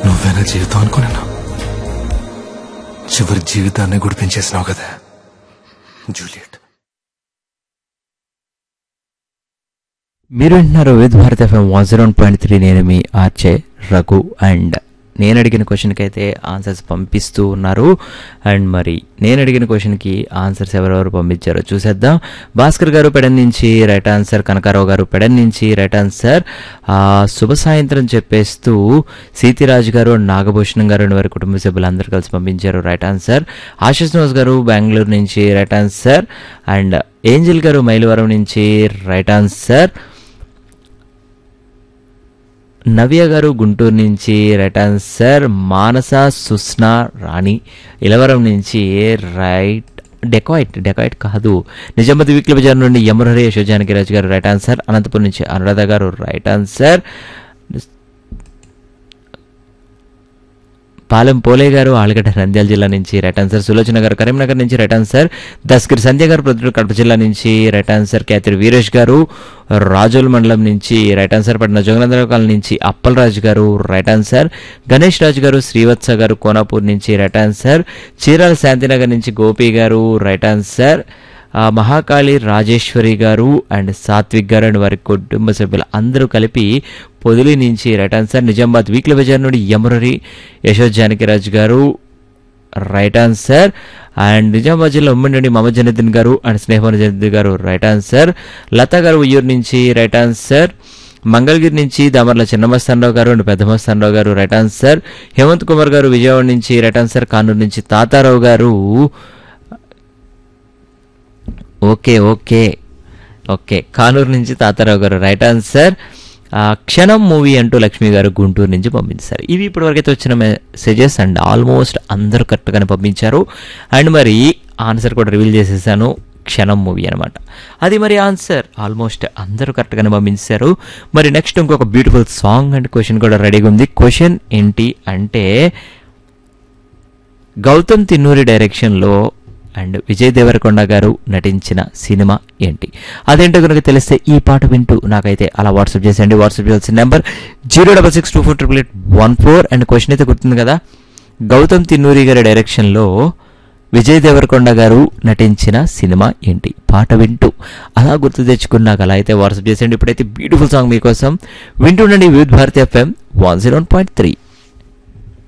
నువ్వేనా జీవితం అనుకున్నాను చివరి జీవితాన్ని గుడిపించేసినావు కదా జూలియట్ మీరు వింటున్నారు with Bharat FM one zero point three నేను మీ ఆర్చే రఘు అండ్ నేను అడిగిన క్వశ్చన్కి అయితే ఆన్సర్స్ పంపిస్తూ ఉన్నారు అండ్ మరి నేను అడిగిన క్వశ్చన్కి ఆన్సర్స్ ఎవరెవరు పంపించారో చూసేద్దాం భాస్కర్ గారు పెడన్ నుంచి రైట్ ఆన్సర్ కనకారావు గారు పెడన్ నుంచి రైట్ ఆన్సర్ ఆ, శుభ సాయంత్రం చెప్పేస్తూ సీతిరాజు గారు అండ్ నాగభూషణం గారు అండ్ వారి కుటుంబ సభ్యులు అందరూ కలిసి పంపించారు రైట్ ఆన్సర్ ఆశిష్ నోస్ గారు బెంగళూరు నుంచి రైట్ ఆన్సర్ అండ్ ఏంజిల్ గారు మైలవరం నుంచి రైట్ ఆన్సర్ నవ్య గారు గుంటూరు నుంచి రైట్ ఆన్సర్ మానస సుస్నా రాణి ఇలవరం నుంచి రైట్ డెకాయిట్ డెకాయిట్ కాదు నిజామాబాద్ వీక్లీ బజార్ నుండి యమరహరి యశోజానకి రాజు గారు రైట్ ఆన్సర్ అనంతపురం నుంచి అనురాధ గారు రైట్ ఆన్సర్ పాలెం పోలే గారు ఆలగడ్డ నంద్యాల జిల్లా నుంచి రైట్ ఆన్సర్ సులోచన గారు కరీంనగర్ నుంచి రైట్ ఆన్సర్ దస్గిరి సంధ్య గారు ప్రొద్దుటూరు కడప జిల్లా నుంచి రైట్ ఆన్సర్ క్యాతిరి వీరేష్ గారు రాజోల్ మండలం నుంచి రైట్ ఆన్సర్ పడిన జోగనందరావు కాలనీ నుంచి అప్పలరాజు గారు రైట్ ఆన్సర్ గణేష్ రాజు గారు శ్రీవత్స గారు కోనాపూర్ నుంచి రైట్ ఆన్సర్ చీరాల శాంతినగర్ నుంచి గోపి గారు రైట్ ఆన్సర్ ఆ, మహాకాళి రాజేశ్వరి గారు అండ్ సాత్విక్ గారు అండ్ వారి కుటుంబ సభ్యులు అందరూ కలిపి పొదిలి నుంచి రైట్ ఆన్సర్ నిజామాబాద్ వీక్లీ బజార్ నుండి యమురరి యశోద్ జానకిరాజు గారు రైట్ ఆన్సర్ అండ్ నిజామాబాద్ జిల్లా ఉమ్మడి నుండి మహమ్మద్ జనద్దీన్ గారు అండ్ స్నేహమన్ జనద్దీన్ గారు రైట్ ఆన్సర్ లతా గారు ఉయ్యూరు నుంచి రైట్ ఆన్సర్ మంగళగిరి నుంచి దామర్ల చిన్నమస్తానరావు గారు అండ్ పెద్దమస్తానరావు గారు రైట్ ఆన్సర్ హేమంత్ కుమార్ గారు విజయవాడ నుంచి రైట్ ఆన్సర్ కానూరు నుంచి తాతారావు గారు ఓకే ఓకే ఓకే కానూరు నుంచి తాతారావు గారు రైట్ ఆన్సర్ ఆ, క్షణం మూవీ అంటూ లక్ష్మి గారు గుంటూరు నుంచి పంపించారు ఇవి ఇప్పటివరకైతే వచ్చిన మెసేజెస్ అండ్ ఆల్మోస్ట్ అందరూ కరెక్ట్గానే పంపించారు అండ్ మరి ఆన్సర్ కూడా రివీల్ చేసేసాను క్షణం మూవీ అనమాట అది మరి ఆన్సర్ ఆల్మోస్ట్ అందరూ కరెక్ట్గానే పంపించారు మరి నెక్స్ట్ ఇంకొక బ్యూటిఫుల్ సాంగ్ అండ్ క్వశ్చన్ కూడా రెడీగా ఉంది క్వశ్చన్ ఏంటి అంటే గౌతమ్ తిన్నూరి డైరెక్షన్లో అండ్ విజయ్ దేవరకొండ గారు నటించిన సినిమా ఏంటి అదేంటో కనుక తెలిస్తే ఈ పాట వింటూ నాకైతే అలా వాట్సాప్ చేసేయండి వాట్సాప్ చేయాల్సిన number zero double six two four triple eight one four and question అయితే గుర్తుంది కదా గౌతమ్ తిన్నూరి గారి డైరెక్షన్లో విజయ్ దేవరకొండ గారు నటించిన సినిమా ఏంటి పాట వింటూ అలా గుర్తు తెచ్చుకున్నాక అలా అయితే వాట్సాప్ చేసేయండి ఇప్పుడైతే బ్యూటిఫుల్ సాంగ్ మీకోసం వింటుండండి Vividh Bharati FM one zero point three